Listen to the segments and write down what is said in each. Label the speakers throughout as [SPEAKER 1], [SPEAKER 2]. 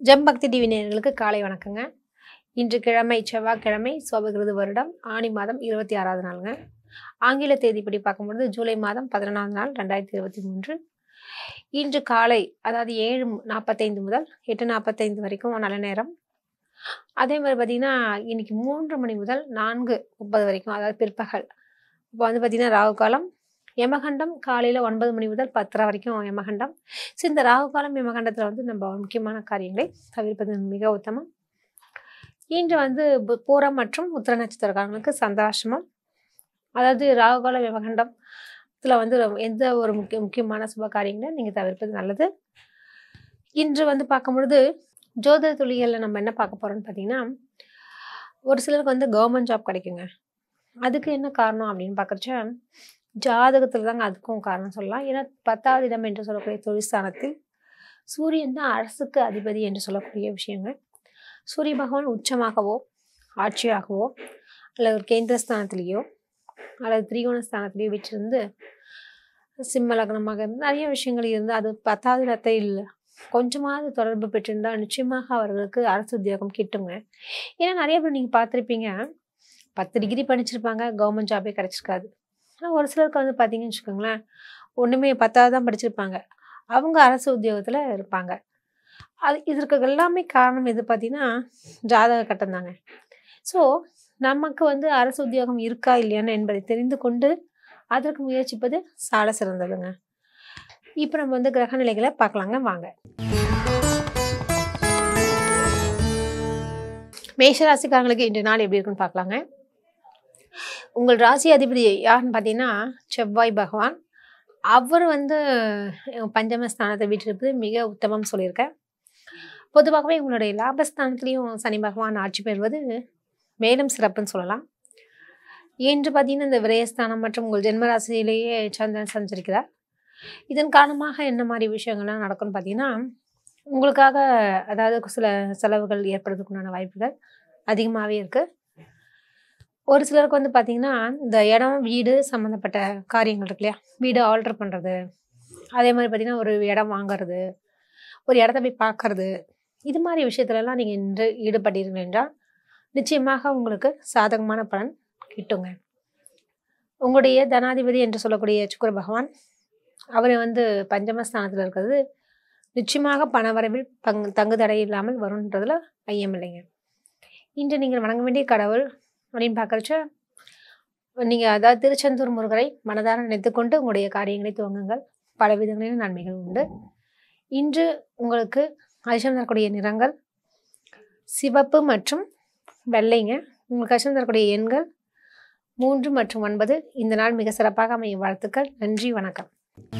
[SPEAKER 1] GeM பக்தி TV நேயர்களுக்கு காலை வணக்கங்க இன்று கிழமை செவ்வாய்க்கிழமை சோபகிருது வருடம் ஆணி மாதம் இருபத்தி ஆறாவது நாளுங்க ஆங்கில தேதிப்படி பார்க்கும்பொழுது ஜூலை மாதம் பதினொன்றாவது நாள் ரெண்டாயிரத்தி இருபத்தி மூன்று இன்று காலை அதாவது ஏழு நாற்பத்தைந்து முதல் எட்டு நாற்பத்தைந்து வரைக்கும் நல்ல நேரம் அதே மாதிரி பார்த்தீங்கன்னா இன்னைக்கு மூன்று மணி முதல் நான்கு முப்பது வரைக்கும் அதாவது பிற்பகல் இப்போ வந்து பார்த்தீங்கன்னா ராகு காலம் யமகண்டம் காலையில் ஒன்பது மணி முதல் பத்தரை வரைக்கும் யமகண்டம் ஸோ இந்த ராகு காலம் யமகண்டத்தில் வந்து நம்ம முக்கியமான காரியங்களை தவிர்ப்பது மிக உத்தமம் இன்று வந்து பு- பூரம் மற்றும் உத்திர நட்சத்திரக்காரங்களுக்கு சந்தாசிரமம் அதாவது ராகு காலம் யமகண்டம் இதில் வந்து ரொம்ப- எந்த ஒரு முக்கிய முக்கியமான சுப காரியங்களை நீங்கள் தவிர்ப்பது நல்லது இன்று வந்து பார்க்கும்பொழுது ஜோதிட துளிகளில் நம்ம என்ன பார்க்க போகிறோம்னு பார்த்தீங்கன்னா ஒரு சிலருக்கு வந்து கவர்மெண்ட் ஜாப் கிடைக்குங்க அதுக்கு என்ன காரணம் அப்படின்னு பார்க்குறச்ச ஜாதகத்தில் தாங்க அதுக்கும் காரணம் சொல்லலாம் ஏன்னா பத்தாவது இடம் என்று சொல்லக்கூடிய தொழிற்ஸ்தானத்தில் சூரியன் தான் அரசுக்கு அதிபதி என்று சொல்லக்கூடிய விஷயங்க சூரிய பகவான் உச்சமாகவோ ஆட்சியாகவோ அல்லது ஒரு கேந்திரஸ்தானத்திலேயோ அல்லது திரிகோண ஸ்தானத்திலேயோ வச்சிருந்து சிம்ம லக்னமாக இருந்து நிறைய விஷயங்கள் இருந்து அது பத்தாவது இடத்தில் கொஞ்சமாவது தொடர்பு பெற்றிருந்தால் நிச்சயமாக அவர்களுக்கு அரசு உத்தியோகம் கிட்டுங்க ஏன்னா நிறைய பேர் நீங்கள் பார்த்துருப்பீங்க பத்து டிகிரி படிச்சிருப்பாங்க கவர்மெண்ட் ஜாபே கிடச்சிருக்காது ஆனால் ஒரு சிலருக்கு வந்து பார்த்தீங்கன்னு வச்சுக்கோங்களேன் ஒன்றுமே பத்தாவது தான் படிச்சிருப்பாங்க அவங்க அரசு உத்தியோகத்தில் இருப்பாங்க அது இதற்கு எல்லாமே காரணம் எது பார்த்தீங்கன்னா ஜாதக கட்டம் தாங்க ஸோ நமக்கு வந்து அரசு உத்தியோகம் இருக்கா இல்லையான்னு என்பதை தெரிந்து கொண்டு அதற்கு முயற்சிப்பது சால சிறந்ததுங்க இப்போ நம்ம வந்து கிரக நிலைகளை பார்க்கலாங்க வாங்க மேஷராசிக்காரங்களுக்கு இன்றைய நாள் எப்படி இருக்குன்னு பார்க்கலாங்க உங்கள் ராசி அதிபதி யாருன்னு பார்த்தீங்கன்னா செவ்வாய் பகவான் அவர் வந்து அஹ், பஞ்சமஸ்தானத்தை விட்டிருப்பது மிக உத்தமம் சொல்லியிருக்கேன் பொதுவாகவே உங்களுடைய லாபஸ்தானத்துலேயும் சனி பகவான் ஆட்சி பெறுவது மேலும் சிறப்புன்னு சொல்லலாம் இன்று பார்த்தீங்கன்னா இந்த விரயஸ்தானம் மற்றும் உங்கள் ஜென்மராசியிலேயே சந்திரன் சஞ்சரிக்கிறார் இதன் காரணமாக என்ன மாதிரி விஷயங்கள்லாம் நடக்கும்னு பார்த்தீங்கன்னா உங்களுக்காக அதாவது சில செலவுகள் ஏற்படுறதுக்குண்டான வாய்ப்புகள் அதிகமாகவே இருக்குது ஒரு சிலருக்கு வந்து பார்த்தீங்கன்னா இந்த இடம் வீடு சம்மந்தப்பட்ட காரியங்கள் இருக்கு இல்லையா வீடு ஆல்டர் பண்ணுறது அதே மாதிரி பார்த்தீங்கன்னா ஒரு இடம் வாங்குறது ஒரு இடத்த போய் பார்க்கறது இது மாதிரி விஷயத்துலலாம் நீங்கள் இன்று ஈடுபட்டீர்கள் என்றால் நிச்சயமாக உங்களுக்கு சாதகமான பலன் கிட்டுங்க உங்களுடைய தனாதிபதி என்று சொல்லக்கூடிய சுக்கிர பகவான் அவர் வந்து பஞ்சமஸ்தானத்தில் இருக்கிறது நிச்சயமாக பணவரவில் பங் தங்கு தடை இல்லாமல் வரும்ன்றதுல ஐயம் இல்லைங்க இன்று நீங்கள் வணங்க வேண்டிய கடவுள் அப்படின்னு பார்க்குறச்ச நீங்கள் அதாவது திருச்செந்தூர் முருகரை மனதார நினைத்துக்கொண்டு உங்களுடைய காரியங்களை துவங்குங்கள் பல விதங்களில் நன்மைகள் உண்டு இன்று உங்களுக்கு அதிர்ஷ்டம் தரக்கூடிய நிறங்கள் சிவப்பு மற்றும் வெள்ளைங்க உங்களுக்கு அதிர்ஷ்டம் தரக்கூடிய எண்கள் மூன்று மற்றும் ஒன்பது இந்த நாள் மிக சிறப்பாக அமைய வாழ்த்துக்கள் நன்றி வணக்கம்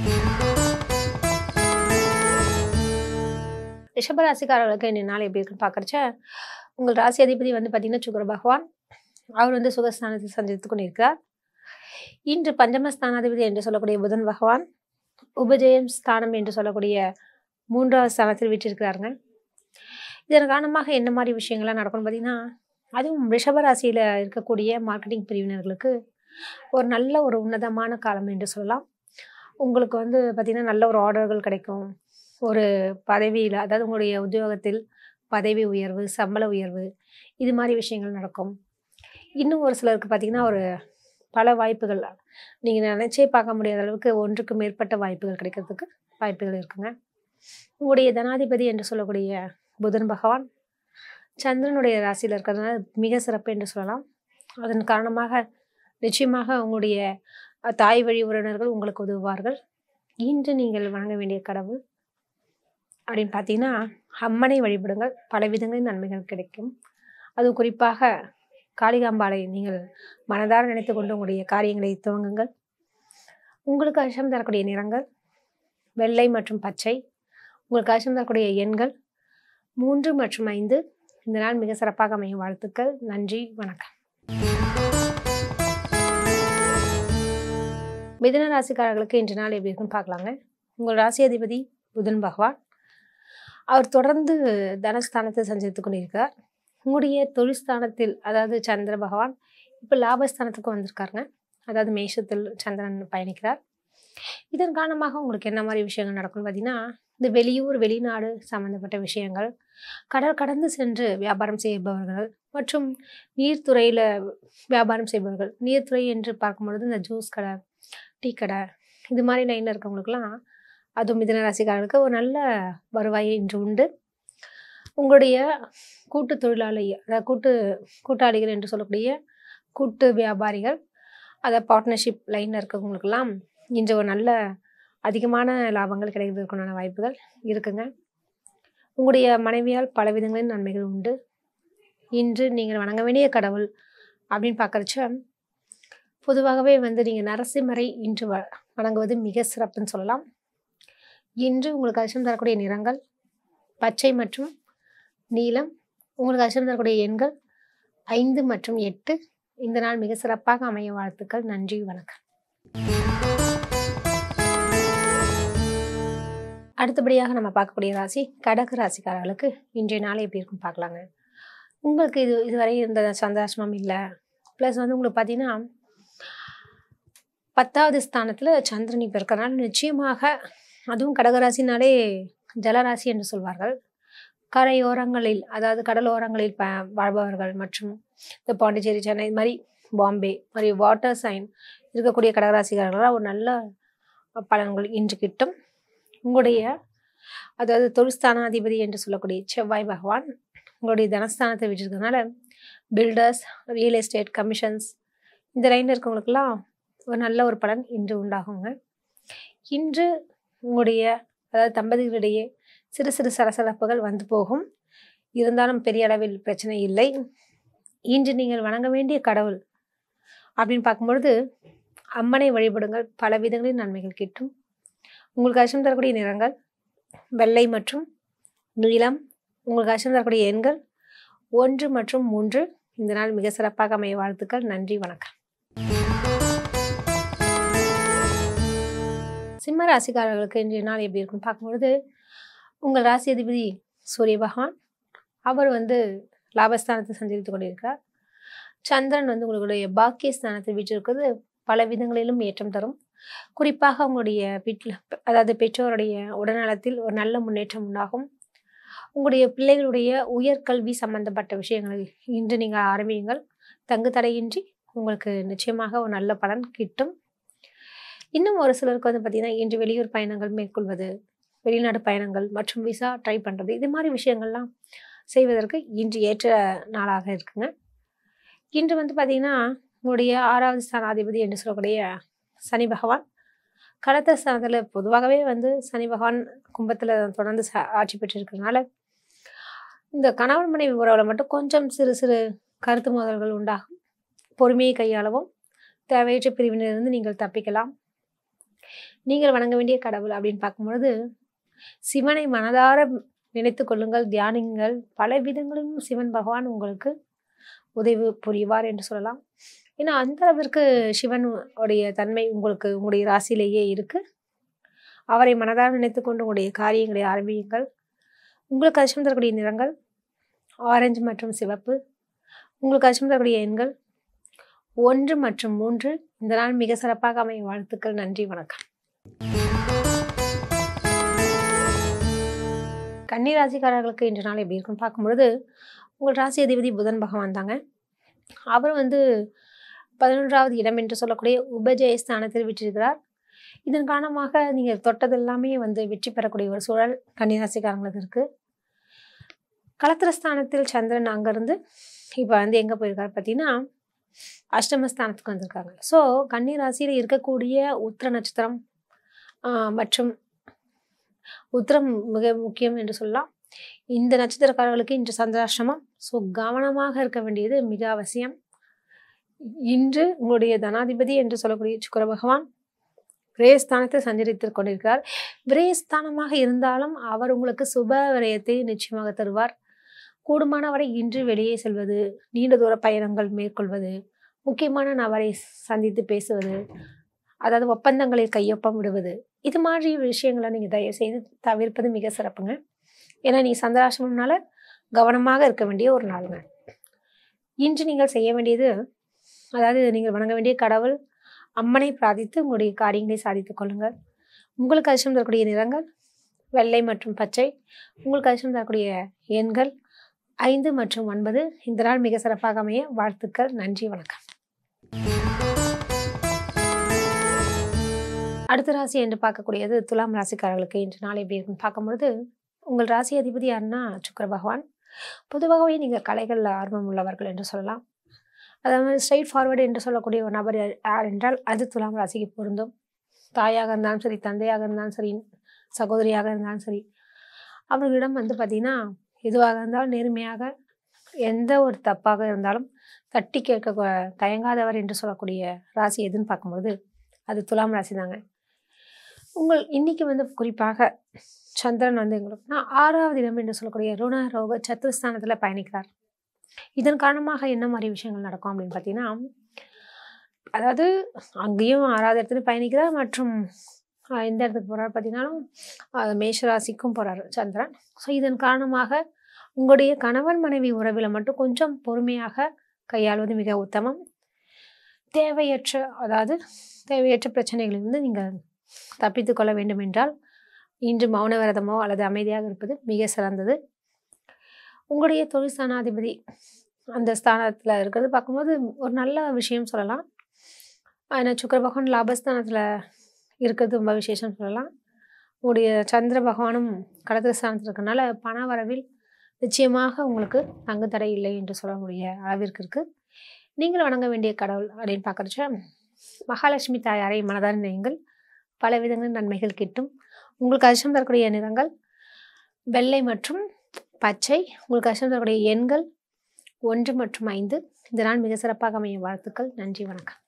[SPEAKER 1] ரிஷபராசிக்காரர்களுக்கு இந்த நாள் எப்படி இருக்குன்னு பார்க்குறச்ச உங்கள் ராசி அதிபதி வந்து பார்த்தீங்கன்னா சுக்கர பகவான் அவர் வந்து சுகஸ்தானத்தில் சஞ்சரித்து கொண்டிருக்கிறார் இன்று பஞ்சமஸ்தானாதிபதி என்று சொல்லக்கூடிய புதன் பகவான் உபஜெயம் ஸ்தானம் என்று சொல்லக்கூடிய மூன்றாவது ஸ்தானத்தில் விட்டிருக்கிறாருங்க இதன் காரணமாக என்ன மாதிரி விஷயங்கள்லாம் நடக்கும்னு பார்த்தீங்கன்னா அதுவும் ரிஷபராசியில் இருக்கக்கூடிய மார்க்கெட்டிங் பிரிவினர்களுக்கு ஒரு நல்ல ஒரு உன்னதமான காலம் என்று சொல்லலாம் உங்களுக்கு வந்து பார்த்திங்கன்னா நல்ல ஒரு ஆர்டர்கள் கிடைக்கும் ஒரு பதவியில் அதாவது உங்களுடைய உத்தியோகத்தில் பதவி உயர்வு சம்பள உயர்வு இது மாதிரி விஷயங்கள் நடக்கும் இன்னும் ஒரு சிலருக்கு பார்த்திங்கன்னா ஒரு பல வாய்ப்புகள் நீங்கள் நினச்சே பார்க்க முடியாத அளவுக்கு ஒன்றுக்கு மேற்பட்ட வாய்ப்புகள் கிடைக்கிறதுக்கு வாய்ப்புகள் இருக்குங்க உங்களுடைய தனாதிபதி என்று சொல்லக்கூடிய புதன் பகவான் சந்திரனுடைய ராசியில் இருக்கிறதுனால மிக சிறப்பு என்று சொல்லலாம் அதன் காரணமாக நிச்சயமாக உங்களுடைய அஹ், தாய் வழி உறவினர்கள் உங்களுக்கு உதவுவார்கள் இன்று நீங்கள் வணங்க வேண்டிய கடவுள் அப்படின்னு பார்த்தீங்கன்னா அம்மனை வழிபடுங்கள் பல விதங்களில் நன்மைகள் கிடைக்கும் அதுவும் குறிப்பாக காளிகாம்பாளை நீங்கள் மனதார நினைத்து கொண்டு உங்களுடைய காரியங்களை துவங்குங்கள் உங்களுக்கு அஷம் தரக்கூடிய நிறங்கள் வெள்ளை மற்றும் பச்சை உங்களுக்கு அஷம் தரக்கூடிய எண்கள் மூன்று மற்றும் ஐந்து இந்த நாள் மிக சிறப்பாக அமையும் வாழ்த்துக்கள் நன்றி வணக்கம் மிதுன ராசிக்காரர்களுக்கு இன்று நாள் எப்படி இருக்குன்னு பார்க்கலாங்க உங்கள் ராசி அதிபதி புதன் பகவான் அவர் தொடர்ந்து தனஸ்தானத்தை சஞ்சரித்து கொண்டிருக்கிறார் உங்களுடைய தொழில்ஸ்தானத்தில் அதாவது சந்திர பகவான் இப்போ லாபஸ்தானத்துக்கு வந்திருக்காருங்க அதாவது மேஷத்தில் சந்திரன் பயணிக்கிறார் இதன் காரணமாக உங்களுக்கு என்ன மாதிரி விஷயங்கள் நடக்கும்னு பார்த்தீங்கன்னா இந்த வெளியூர் வெளிநாடு சம்மந்தப்பட்ட விஷயங்கள் கடல் கடந்து சென்று வியாபாரம் செய்பவர்கள் மற்றும் நீர்த்துறையில் வியாபாரம் செய்பவர்கள் நீர்த்துறை என்று பார்க்கும்பொழுது இந்த ஜூஸ் கடை டீ கடை இது மாதிரி லைனில் இருக்கவங்களுக்குலாம் அதுவும் மிதன ராசிக்காரர்களுக்கு ஒரு நல்ல வருவாய் இன்று உண்டு உங்களுடைய கூட்டு தொழிலாளி அதாவது கூட்டு கூட்டாளிகள் என்று சொல்லக்கூடிய கூட்டு வியாபாரிகள் அதை பார்ட்னர்ஷிப் லைனில் இருக்கவங்களுக்கெல்லாம் இன்று ஒரு நல்ல அதிகமான லாபங்கள் கிடைக்கிறதுக்குண்டான வாய்ப்புகள் இருக்குங்க உங்களுடைய மனைவியால் பல விதங்களின் நன்மைகள் உண்டு இன்று நீங்கள் வணங்க வேண்டிய கடவுள் அப்படின்னு பார்க்குறச்ச பொதுவாகவே வந்து நீங்கள் நரசிம்மரை இன்று வ வணங்குவது மிக சிறப்புன்னு சொல்லலாம் இன்று உங்களுக்கு அதிர்ஷ்டம் தரக்கூடிய நிறங்கள் பச்சை மற்றும் நீலம் உங்களுக்கு அதிர்ஷ்டம் தரக்கூடிய எண்கள் ஐந்து மற்றும் எட்டு இந்த நாள் மிக சிறப்பாக அமைய வாழ்த்துக்கள் நன்றி வணக்கம் அடுத்தபடியாக நம்ம பார்க்கக்கூடிய ராசி கடக ராசிக்காரர்களுக்கு இன்றைய நாள் எப்படி இருக்கும் பார்க்கலாங்க உங்களுக்கு இது இதுவரை இருந்த சந்தாஷ்மம் இல்லை ப்ளஸ் வந்து உங்களுக்கு பார்த்தீங்கன்னா பத்தாவது ஸ்தானத்தில் சந்திரன் இப்போ இருக்கிறனால நிச்சயமாக அதுவும் கடகராசினாலே ஜலராசி என்று சொல்வார்கள் கரையோரங்களில் அதாவது கடலோரங்களில் ப வாழ்பவர்கள் மற்றும் இந்த பாண்டிச்சேரி சென்னை இது மாதிரி பாம்பே மாதிரி வாட்டர் சைன் இருக்கக்கூடிய கடகராசிக்காரர்களாக ஒரு நல்ல பலன்கள் இன்று கிட்டும் உங்களுடைய அதாவது தொழில்ஸ்தானாதிபதி என்று சொல்லக்கூடிய செவ்வாய் பகவான் உங்களுடைய தனஸ்தானத்தை வச்சிருக்கனால பில்டர்ஸ் ரியல் எஸ்டேட் கமிஷன்ஸ் இந்த லைனில் இருக்கவங்களுக்கெல்லாம் ஒரு நல்ல ஒரு பலன் இன்று உண்டாகுங்க இன்று உங்களுடைய அதாவது தம்பதிகளிடையே சிறு சிறு சலசலப்புகள் வந்து போகும் இருந்தாலும் பெரிய அளவில் பிரச்சனை இல்லை இன்று நீங்கள் வணங்க வேண்டிய கடவுள் அப்படின்னு பார்க்கும்பொழுது அம்மனை வழிபடுங்கள் பல விதங்களில் நன்மைகள் கிட்டும் உங்களுக்கு அச்சம் தரக்கூடிய நிறங்கள் வெள்ளை மற்றும் நீலம் உங்களுக்கு அச்சம் தரக்கூடிய எண்கள் ஒன்று மற்றும் மூன்று இந்த நாள் மிக சிறப்பாக அமைய வாழ்த்துக்கள் நன்றி வணக்கம் சிம்ம ராசிக்காரர்களுக்கு இன்றைய நாள் எப்படி இருக்குன்னு பார்க்கும்பொழுது உங்கள் ராசி அதிபதி சூரிய பகவான் அவர் வந்து லாபஸ்தானத்தை சஞ்சரித்து கொண்டிருக்கிறார் சந்திரன் வந்து உங்களுடைய பாக்கியஸ்தானத்தை வீற்றிருக்கிறது பல விதங்களிலும் ஏற்றம் தரும் குறிப்பாக உங்களுடைய வீட்டில் அதாவது பெற்றோருடைய உடல்நலத்தில் ஒரு நல்ல முன்னேற்றம் உண்டாகும் உங்களுடைய பிள்ளைகளுடைய உயர்கல்வி சம்பந்தப்பட்ட விஷயங்களை இன்று நீங்கள் ஆரம்பியுங்கள் தங்கு தடையின்றி உங்களுக்கு நிச்சயமாக ஒரு நல்ல பலன் கிட்டும் இன்னும் ஒரு சிலருக்கு வந்து பார்த்திங்கன்னா இன்று வெளியூர் பயணங்கள் மேற்கொள்வது வெளிநாடு பயணங்கள் மற்றும் விசா ட்ரை பண்ணுறது இது மாதிரி விஷயங்கள்லாம் செய்வதற்கு இன்று ஏற்ற நாளாக இருக்குங்க இன்று வந்து பார்த்திங்கன்னா உங்களுடைய ஆறாவது ஸ்தானாதிபதி என்று சொல்லக்கூடிய சனி பகவான் கடத்த ஸ்தானத்தில் பொதுவாகவே வந்து சனி பகவான் கும்பத்தில் தொடர்ந்து ச ஆட்சி பெற்றிருக்கிறதுனால இந்த கணவன் மனைவி உறவில் மட்டும் கொஞ்சம் சிறு சிறு கருத்து மோதல்கள் உண்டாகும் பொறுமையை கையாளவும் தேவையற்ற பிரிவினரிலிருந்து நீங்கள் தப்பிக்கலாம் நீங்கள் வணங்க வேண்டிய கடவுள் அப்படின்னு பார்க்கும்பொழுது சிவனை மனதார நினைத்து கொள்ளுங்கள் தியானிங்கள் பல விதங்களிலும் சிவன் பகவான் உங்களுக்கு உதவி புரிவார் என்று சொல்லலாம் ஏன்னா அந்த அளவிற்கு சிவன் உடைய தன்மை உங்களுக்கு உங்களுடைய ராசியிலேயே இருக்கு அவரை மனதார நினைத்து கொண்டு உங்களுடைய காரியங்களை ஆரம்பியுங்கள் உங்களுக்கு அதிர்ஷ்டம் தரக்கூடிய நிறங்கள் ஆரஞ்சு மற்றும் சிவப்பு உங்களுக்கு அதிர்ஷ்டம் தரக்கூடிய எண்கள் ஒன்று மற்றும் மூன்று இந்த நாள் மிக சிறப்பாக அமைய வாழ்த்துக்கள் நன்றி வணக்கம் கன்னி ராசிக்காரர்களுக்கு இன்று நாள் எப்படி இருக்குன்னு பார்க்கும்பொழுது உங்கள் ராசி அதிபதி புதன் பகவான் தாங்க அவர் வந்து பதினொன்றாவது இடம் என்று சொல்லக்கூடிய உபஜய ஸ்தானத்தில் விட்டிருக்கிறார் இதன் காரணமாக நீங்கள் தொட்டது எல்லாமே வந்து வெற்றி பெறக்கூடிய ஒரு சூழல் கன்னிராசிக்காரங்களுக்கு இருக்குது களத்திரஸ்தானத்தில் சந்திரன் அங்கேருந்து இப்போ வந்து எங்கே போயிருக்காரு பார்த்தீங்கன்னா அஷ்டமஸ்தானத்துக்கு வந்திருக்காங்க ஸோ கன்னி ராசியில் இருக்கக்கூடிய உத்திர நட்சத்திரம் ஆஹ், மற்றும் உத்திரம் மிக முக்கியம் என்று சொல்லலாம் இந்த நட்சத்திரக்காரர்களுக்கு இன்று சந்திராஷ்டமம் ஸோ கவனமாக இருக்க வேண்டியது மிக அவசியம் இன்று உங்களுடைய தனாதிபதி என்று சொல்லக்கூடிய சுக்கிர பகவான் விரயஸ்தானத்தை சஞ்சரித்து கொண்டிருக்கிறார் விரயஸ்தானமாக இருந்தாலும் அவர் உங்களுக்கு சுப விரயத்தை நிச்சயமாக தருவார் கூடுமான வரை இன்று வெளியே செல்வது நீண்ட தூர பயணங்கள் மேற்கொள்வது முக்கியமான நபரை சந்தித்து பேசுவது அதாவது ஒப்பந்தங்களில் கையொப்பம் விடுவது இது மாதிரி விஷயங்களை நீங்கள் தயவு செய்து தவிர்ப்பது மிக சிறப்புங்க ஏன்னா நீ சந்திராசிரமம்னால கவனமாக இருக்க வேண்டிய ஒரு நாளுங்க இன்று நீங்கள் செய்ய வேண்டியது அதாவது நீங்கள் வணங்க வேண்டிய கடவுள் அம்மனை பிரார்த்தித்து உங்களுடைய காரியங்களை சாதித்துக் கொள்ளுங்கள் உங்களுக்கு அதிர்ஷ்டம் தரக்கூடிய நிறங்கள் வெள்ளை மற்றும் பச்சை உங்களுக்கு அதிர்ஷ்டம் தரக்கூடிய எண்கள் ஐந்து மற்றும் ஒன்பது இந்த நாள் மிக சிறப்பாக அமைய வாழ்த்துக்கள் நன்றி வணக்கம் அடுத்த ராசி என்று பார்க்கக்கூடியது துலாம் ராசிக்காரர்களுக்கு இன்று நாள் எப்படி இருக்குன்னு பார்க்கும்பொழுது உங்கள் ராசி அதிபதி யாருன்னா சுக்கர பகவான் பொதுவாகவே நீங்கள் கலைகளில் ஆர்வம் உள்ளவர்கள் என்று சொல்லலாம் அதாவது ஸ்ட்ரைட் ஃபார்வர்டு என்று சொல்லக்கூடிய ஒரு நபர் யார் யார் என்றால் அது துலாம் ராசிக்கு பொருந்தும் தாயாக இருந்தாலும் சரி தந்தையாக இருந்தாலும் சரி சகோதரியாக இருந்தாலும் சரி அவர்களிடம் வந்து பார்த்திங்கன்னா எதுவாக இருந்தாலும் நேர்மையாக எந்த ஒரு தப்பாக இருந்தாலும் தட்டி கேட்க கொ- தயங்காதவர் என்று சொல்லக்கூடிய ராசி எதுன்னு பார்க்கும்போது அது துலாம் ராசி தாங்க உங்கள் இன்னைக்கு வந்து குறிப்பாக சந்திரன் வந்து எங்களுக்குன்னா ஆறாவது இடம் என்று சொல்லக்கூடிய ருண ரோக சத்துருஸ்தானத்தில் பயணிக்கிறார் இதன் காரணமாக என்ன மாதிரி விஷயங்கள் நடக்கும் அப்படின்னு பார்த்தீங்கன்னா அதாவது அங்கேயும் ஆறாவது இடத்துல பயணிக்கிறார் மற்றும் ஆஹ், எந்த இடத்துக்கு போகிறார் பார்த்தீங்கன்னாலும் ஆஹ், மேஷ ராசிக்கும் போகிறார் சந்திரன் ஸோ இதன் காரணமாக உங்களுடைய கணவன் மனைவி உறவில் மட்டும் கொஞ்சம் பொறுமையாக கையாள்வது மிக உத்தமம் தேவையற்ற அதாவது தேவையற்ற பிரச்சனைகளிலிருந்து நீங்கள் தப்பித்து கொள்ள வேண்டும் என்றால் இன்று மௌன விரதமோ அல்லது அமைதியாக இருப்பது மிக சிறந்தது உங்களுடைய தொழில் ஸ்தானாதிபதி அந்த ஸ்தானத்தில் இருக்கிறது பார்க்கும்போது ஒரு நல்ல விஷயம் சொல்லலாம் ஆனால் சுக்கர பகவான் லாபஸ்தானத்தில் இருக்கிறது ரொம்ப விசேஷம் சொல்லலாம் உங்களுடைய சந்திர பகவானும் கடத்திர ஸ்தானத்தில் இருக்கனால பண வரவில் நிச்சயமாக உங்களுக்கு தங்கு தடை இல்லை என்று சொல்லக்கூடிய அளவிற்கு இருக்குது நீங்கள் வணங்க வேண்டிய கடவுள் அப்படின்னு பார்க்குறச்ச மகாலட்சுமி தாயாரை மனதார் நினைங்கள் பல விதங்களில் நன்மைகள் கிட்டும் உங்களுக்கு அதிர்ஷ்டம் தரக்கூடிய நிறங்கள் வெள்ளை மற்றும் பச்சை உங்களுக்கு அதிர்ஷ்டம் தரக்கூடிய எண்கள் ஒன்று மற்றும் ஐந்து இந்த நாள் மிக சிறப்பாக அமைய வாழ்த்துக்கள் நன்றி வணக்கம்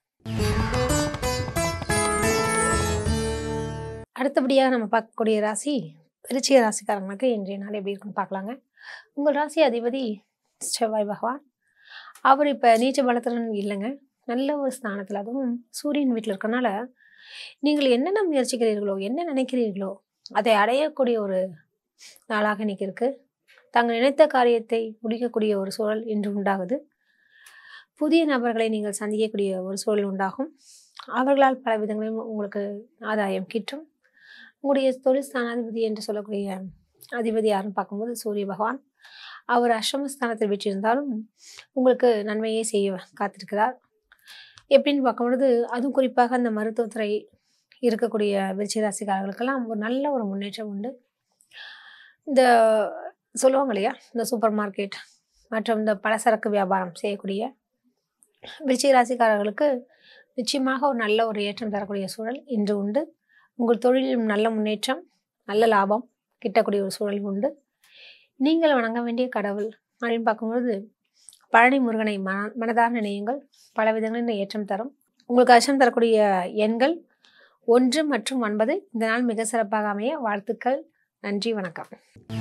[SPEAKER 1] அடுத்தபடியாக நம்ம பார்க்கக்கூடிய ராசி விருச்சிக ராசிக்காரங்களுக்கு இன்றைய நாள் எப்படி இருக்குன்னு பார்க்கலாங்க உங்கள் ராசி அதிபதி செவ்வாய் பகவான் அவர் இப்போ நீச்ச பலத்துடன் இல்லைங்க நல்ல ஒரு ஸ்தானத்தில் அதுவும் சூரியன் வீட்டில் இருக்கறனால நீங்கள் என்னென்ன முயற்சிக்கிறீர்களோ என்ன நினைக்கிறீர்களோ அதை அடையக்கூடிய ஒரு நாளாக இன்னைக்கு இருக்கு தாங்கள் நினைத்த காரியத்தை முடிக்கக்கூடிய ஒரு சூழல் இன்று உண்டாகுது புதிய நபர்களை நீங்கள் சந்திக்கக்கூடிய ஒரு சூழல் உண்டாகும் அவர்களால் பல விதங்களிலும் உங்களுக்கு ஆதாயம் கிட்டும் உங்களுடைய தொழில் ஸ்தானாதிபதி என்று சொல்லக்கூடிய அதிபதி யாருன்னு பார்க்கும்போது சூரிய பகவான் அவர் அஷ்டமஸ்தானத்தில் வீற்றிருந்தாலும் உங்களுக்கு நன்மையை செய்ய காத்திருக்கிறார் எப்படின்னு பார்க்கும்பொழுது அதுவும் குறிப்பாக அந்த மருத்துவத்துறை இருக்கக்கூடிய விருச்சிக ராசிக்காரர்களுக்கெல்லாம் ஒரு நல்ல ஒரு முன்னேற்றம் உண்டு இந்த சொல்லுவாங்க இல்லையா இந்த சூப்பர் மார்க்கெட் மற்றும் இந்த பலசரக்கு வியாபாரம் செய்யக்கூடிய விருச்சிக ராசிக்காரர்களுக்கு நிச்சயமாக ஒரு நல்ல ஒரு ஏற்றம் தரக்கூடிய சூழல் இன்று உண்டு உங்கள் தொழிலில் நல்ல முன்னேற்றம் நல்ல லாபம் கிட்டக்கூடிய ஒரு சூழல் உண்டு நீங்கள் வணங்க வேண்டிய கடவுள் அப்படின்னு பார்க்கும்பொழுது பழனி முருகனை மன மனதார் நினையுங்கள் பல விதங்களில் ஏற்றம் தரும் உங்களுக்கு அச்சம் தரக்கூடிய எண்கள் ஒன்று மற்றும் ஒன்பது இந்த நாள் மிக சிறப்பாக அமைய வாழ்த்துக்கள் நன்றி வணக்கம்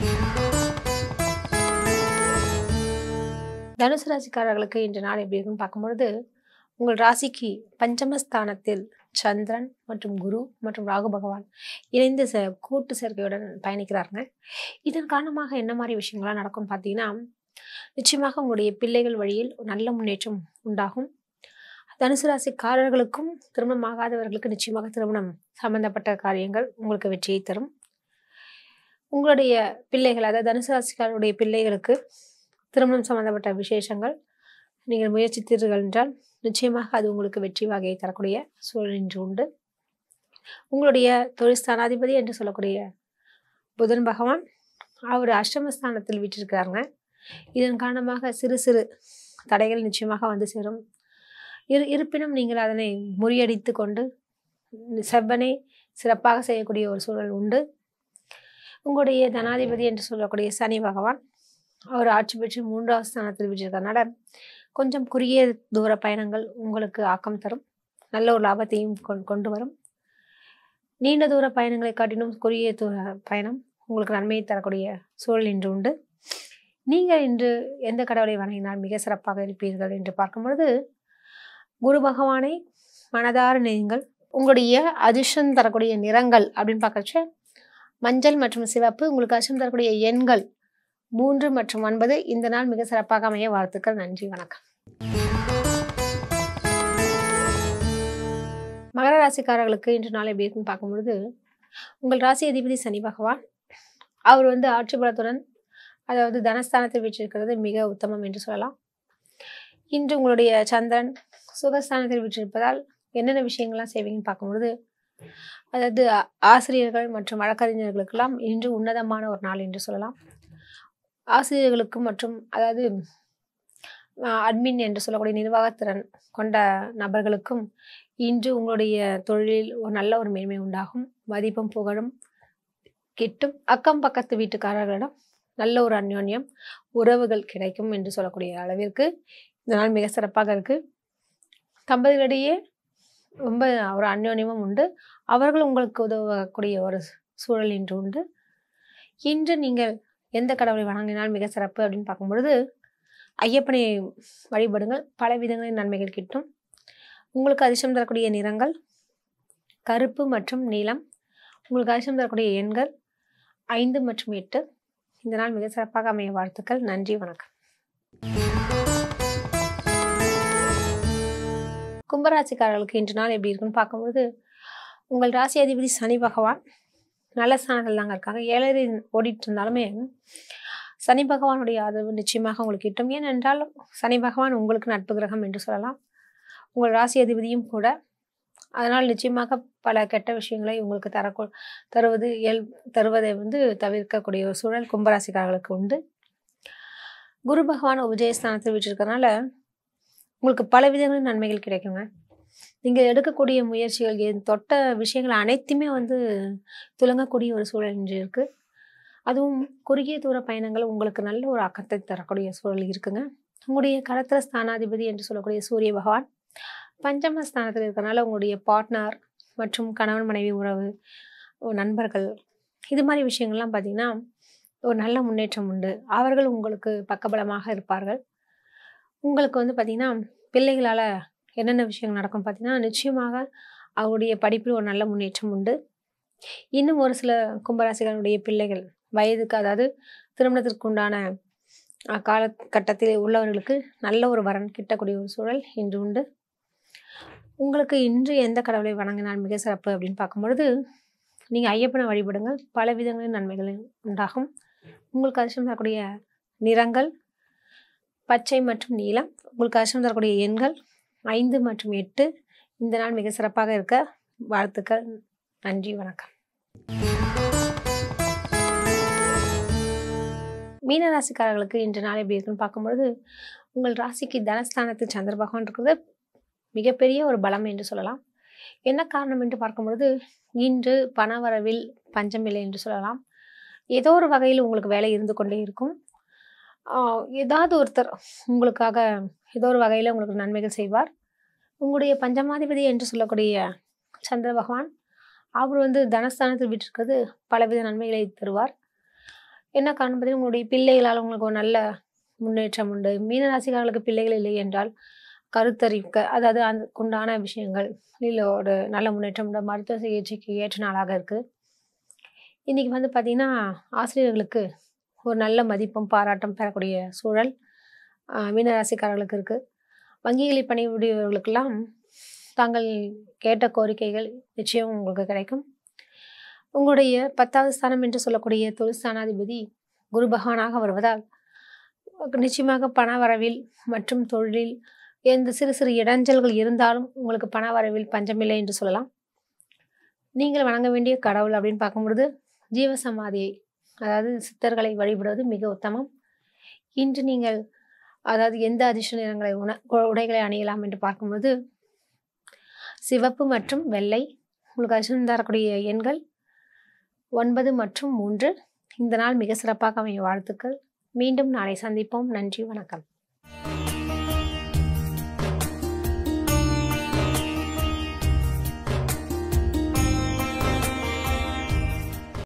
[SPEAKER 1] தனுசு ராசிக்காரர்களுக்கு இன்று நாள் எப்படி இருக்குன்னு பார்க்கும்பொழுது உங்கள் ராசிக்கு பஞ்சமஸ்தானத்தில் சந்திரன் மற்றும் குரு மற்றும் ராகு பகவான் இணைந்து ச கூட்டு சேர்க்கையுடன் பயணிக்கிறாருங்க இதன் காரணமாக என்ன மாதிரி விஷயங்கள்லாம் நடக்கும்னு பார்த்தீங்கன்னா நிச்சயமாக உங்களுடைய பிள்ளைகள் வழியில் ஒரு நல்ல முன்னேற்றம் உண்டாகும் தனுசு ராசிக்காரர்களுக்கும் திருமணம் ஆகாதவர்களுக்கு நிச்சயமாக திருமணம் சம்பந்தப்பட்ட காரியங்கள் உங்களுக்கு வெற்றியை தரும் உங்களுடைய பிள்ளைகள் அதாவது தனுசு ராசிக்காரருடைய பிள்ளைகளுக்கு திருமணம் சம்பந்தப்பட்ட விசேஷங்கள் நீங்கள் முயற்சித்தீர்கள் என்றால் நிச்சயமாக அது உங்களுக்கு வெற்றி வகையை தரக்கூடிய சூழல் இன்று உண்டு உங்களுடைய தொழில் ஸ்தானாதிபதி என்று சொல்லக்கூடிய புதன் பகவான் அவர் அஷ்டமஸ்தானத்தில் விட்டிருக்கிறாருங்க இதன் காரணமாக சிறு சிறு தடைகள் நிச்சயமாக வந்து சேரும் இரு இருப்பினும் நீங்கள் அதனை முறியடித்து கொண்டு செவ்வனை சிறப்பாக செய்யக்கூடிய ஒரு சூழல் உண்டு உங்களுடைய தனாதிபதி என்று சொல்லக்கூடிய சனி பகவான் அவர் ஆட்சி பெற்று மூன்றாவது ஸ்தானத்தில் விட்டிருக்கறனால கொஞ்சம் குறுகிய தூர பயணங்கள் உங்களுக்கு ஆக்கம் தரும் நல்ல ஒரு லாபத்தையும் கொண்- கொண்டு வரும் நீண்ட தூர பயணங்களை காட்டிலும் குறுகிய தூர பயணம் உங்களுக்கு நன்மையை தரக்கூடிய சூழல் இன்று உண்டு நீங்கள் இன்று எந்த கடவுளை வணங்கினால் மிக சிறப்பாக இருப்பீர்கள் என்று பார்க்கும் பொழுது குரு பகவானை மனதார நீங்கள் உங்களுடைய அதிர்ஷ்டம் தரக்கூடிய நிறங்கள் அப்படின்னு பார்க்கறச்ச மஞ்சள் மற்றும் சிவப்பு உங்களுக்கு அதிர்ஷ்டம் தரக்கூடிய எண்கள் மூன்று மற்றும் ஒன்பது இந்த நாள் மிக சிறப்பாக அமைய வாழ்த்துக்கள் நன்றி வணக்கம் மகர ராசிக்காரர்களுக்கு இன்று நாள் எப்படி இருக்குன்னு பார்க்கும்பொழுது உங்கள் ராசி அதிபதி சனி பகவான் அவர் வந்து ஆட்சி பலத்துடன் அதாவது தனஸ்தானத்தில் வீற்றிருக்கிறது மிக உத்தமம் என்று சொல்லலாம் இன்று உங்களுடைய சந்திரன் சுகஸ்தானத்தில் வீற்றிருப்பதால் என்னென்ன விஷயங்கள்லாம் செய்வீங்கன்னு பார்க்கும்பொழுது அதாவது ஆ- ஆசிரியர்கள் மற்றும் வழக்கறிஞர்களுக்கெல்லாம் இன்று உன்னதமான ஒரு நாள் என்று சொல்லலாம் ஆசிரியர்களுக்கும் மற்றும் அதாவது அட்மின் என்று சொல்லக்கூடிய நிர்வாகத்திறன் கொண்ட நபர்களுக்கும் இன்று உங்களுடைய தொழிலில் ஒரு நல்ல ஒரு மேன்மை உண்டாகும் மதிப்பும் புகழும் கிட்டும் அக்கம் பக்கத்து வீட்டுக்காரர்களிடம் நல்ல ஒரு அந்யோன்யம் உறவுகள் கிடைக்கும் என்று சொல்லக்கூடிய அளவிற்கு இந்த நாள் மிக சிறப்பாக இருக்கு தம்பதிகளிடையே ரொம்ப ஒரு அந்யோன்யமும் உண்டு அவர்கள் உங்களுக்கு உதவக்கூடிய ஒரு சூழல் இன்று உண்டு இன்று நீங்கள் எந்த கடவுளை வணங்கினால் மிக சிறப்பு அப்படின்னு பார்க்கும்பொழுது ஐயப்பனை வழிபடுங்கள் பல விதங்களின் நன்மைகள் கிட்டும் உங்களுக்கு அதிர்ஷ்டம் தரக்கூடிய நிறங்கள் கருப்பு மற்றும் நீலம் உங்களுக்கு அதிர்ஷ்டம் தரக்கூடிய எண்கள் ஐந்து மற்றும் எட்டு இந்த நாள் மிக சிறப்பாக அமைய வாழ்த்துக்கள் நன்றி வணக்கம் கும்பராசிக்காரர்களுக்கு இன்று நாள் எப்படி இருக்குன்னு பார்க்கும்போது உங்கள் ராசி அதிபதி சனி பகவான் நல்ல ஸ்தானத்தில் தாங்க இருக்காங்க ஏழரை ஓடிட்டு இருந்தாலுமே சனி பகவானுடைய ஆதரவு நிச்சயமாக உங்களுக்கு கிட்டும் ஏனென்றால் சனி பகவான் உங்களுக்கு நட்பு கிரகம் என்று சொல்லலாம் உங்கள் ராசி அதிபதியும் கூட அதனால் நிச்சயமாக பல கெட்ட விஷயங்களை உங்களுக்கு தரக்கூ தருவது இயல் தருவதை வந்து தவிர்க்கக்கூடிய ஒரு சூழல் கும்பராசிக்காரர்களுக்கு உண்டு குரு பகவான் உபஜயஸ்தானத்தில் விட்டிருக்கறனால உங்களுக்கு பல விதங்களின் நன்மைகள் கிடைக்குங்க நீங்கள் எடுக்கக்கூடிய முயற்சிகள் என் தொட்ட விஷயங்கள் அனைத்துமே வந்து துலங்கக்கூடிய ஒரு சூழல் இன்று இருக்கு அதுவும் குறுகிய தூர பயணங்கள் உங்களுக்கு நல்ல ஒரு அக்கத்தை தரக்கூடிய சூழல் இருக்குங்க உங்களுடைய கடத்திர ஸ்தானாதிபதி என்று சொல்லக்கூடிய சூரிய பகவான் பஞ்சம ஸ்தானத்தில் இருக்கறனால உங்களுடைய பார்ட்னர் மற்றும் கணவன் மனைவி உறவு ஒரு நண்பர்கள் இது மாதிரி விஷயங்கள்லாம் பார்த்தீங்கன்னா ஒரு நல்ல முன்னேற்றம் உண்டு அவர்கள் உங்களுக்கு பக்கபலமாக இருப்பார்கள் உங்களுக்கு வந்து பார்த்திங்கன்னா பிள்ளைகளால் என்னென்ன விஷயங்கள் நடக்கும் பார்த்தீங்கன்னா நிச்சயமாக அவருடைய படிப்பில் ஒரு நல்ல முன்னேற்றம் உண்டு இன்னும் ஒரு சில கும்பராசிகளுடைய பிள்ளைகள் வயதுக்கு அதாவது திருமணத்திற்கு உண்டான அஹ், காலகட்டத்தில் உள்ளவர்களுக்கு நல்ல ஒரு வரன் கிட்டக்கூடிய ஒரு சூழல் இன்று உண்டு உங்களுக்கு இன்று எந்த கடவுளை வணங்கினால் மிக சிறப்பு அப்படின்னு பார்க்கும்பொழுது நீங்கள் ஐயப்பனை வழிபடுங்கள் பல விதங்களின் நன்மைகள் உண்டாகும் உங்களுக்கு அதிர்ஷ்டம் தரக்கூடிய நிறங்கள் பச்சை மற்றும் நீலம் உங்களுக்கு அதிர்ஷ்டம் தரக்கூடிய எண்கள் ஐந்து மற்றும் எட்டு இந்த நாள் மிக சிறப்பாக இருக்க வாழ்த்துக்கள் நன்றி வணக்கம் மீன ராசிக்காரர்களுக்கு இன்று நாள் எப்படி இருக்குன்னு பார்க்கும்பொழுது உங்கள் ராசிக்கு தனஸ்தானத்தில் சந்திர பகவான் இருக்கிறது மிகப்பெரிய ஒரு பலம் என்று சொல்லலாம் என்ன காரணம் என்று பார்க்கும்பொழுது இன்று பணவரவில் பஞ்சமில்லை என்று சொல்லலாம் ஏதோ ஒரு வகையில் உங்களுக்கு வேலை இருந்து கொண்டே இருக்கும் ஆஹ் ஏதாவது ஒருத்தர் உங்களுக்காக ஏதோ ஒரு வகையில் உங்களுக்கு நன்மைகள் செய்வார் உங்களுடைய பஞ்சமாதிபதி என்று சொல்லக்கூடிய சந்திர பகவான் அவர் வந்து தனஸ்தானத்தில் விட்டிருக்கிறது பலவித நன்மைகளை தருவார் என்ன காரணம் பார்த்தீங்கன்னா உங்களுடைய பிள்ளைகளால் உங்களுக்கு ஒரு நல்ல முன்னேற்றம் உண்டு மீனராசிக்காரர்களுக்கு பிள்ளைகள் இல்லை என்றால் கருத்தரிக்க அதாவது அந்த உண்டான விஷயங்கள் இல்லை ஒரு நல்ல முன்னேற்றம் உண்டு மருத்துவ சிகிச்சைக்கு ஏற்ற நாளாக இருக்குது இன்றைக்கி வந்து பார்த்திங்கன்னா ஆசிரியர்களுக்கு ஒரு நல்ல மதிப்பும் பாராட்டும் பெறக்கூடிய சூழல் ஆஹ் மீனராசிக்காரர்களுக்கு இருக்குது வங்கிகளில் பணிபுரியவர்களுக்கெல்லாம் தாங்கள் கேட்ட கோரிக்கைகள் நிச்சயம் உங்களுக்கு கிடைக்கும் உங்களுடைய பத்தாவது ஸ்தானம் என்று சொல்லக்கூடிய தொழில் ஸ்தானாதிபதி குரு பகவானாக வருவதால் நிச்சயமாக பண வரவில் மற்றும் தொழிலில் எந்த சிறு சிறு இடைஞ்சல்கள் இருந்தாலும் உங்களுக்கு பண வரவில் பஞ்சமில்லை என்று சொல்லலாம் நீங்கள் வணங்க வேண்டிய கடவுள் அப்படின்னு பார்க்கும்பொழுது ஜீவசமாதியை அதாவது சித்தர்களை வழிபடுவது மிக உத்தமம் இன்று நீங்கள் அதாவது எந்த அதிர்ஷ்ட நிறங்களை உண உடைகளை அணியலாம் என்று பார்க்கும்போது சிவப்பு மற்றும் வெள்ளை உங்களுக்கு அதிர்ஷ்டம் தரக்கூடிய எண்கள் ஒன்பது மற்றும் மூன்று இந்த நாள் மிக சிறப்பாக அமைய வாழ்த்துக்கள் மீண்டும் நாளை சந்திப்போம் நன்றி வணக்கம்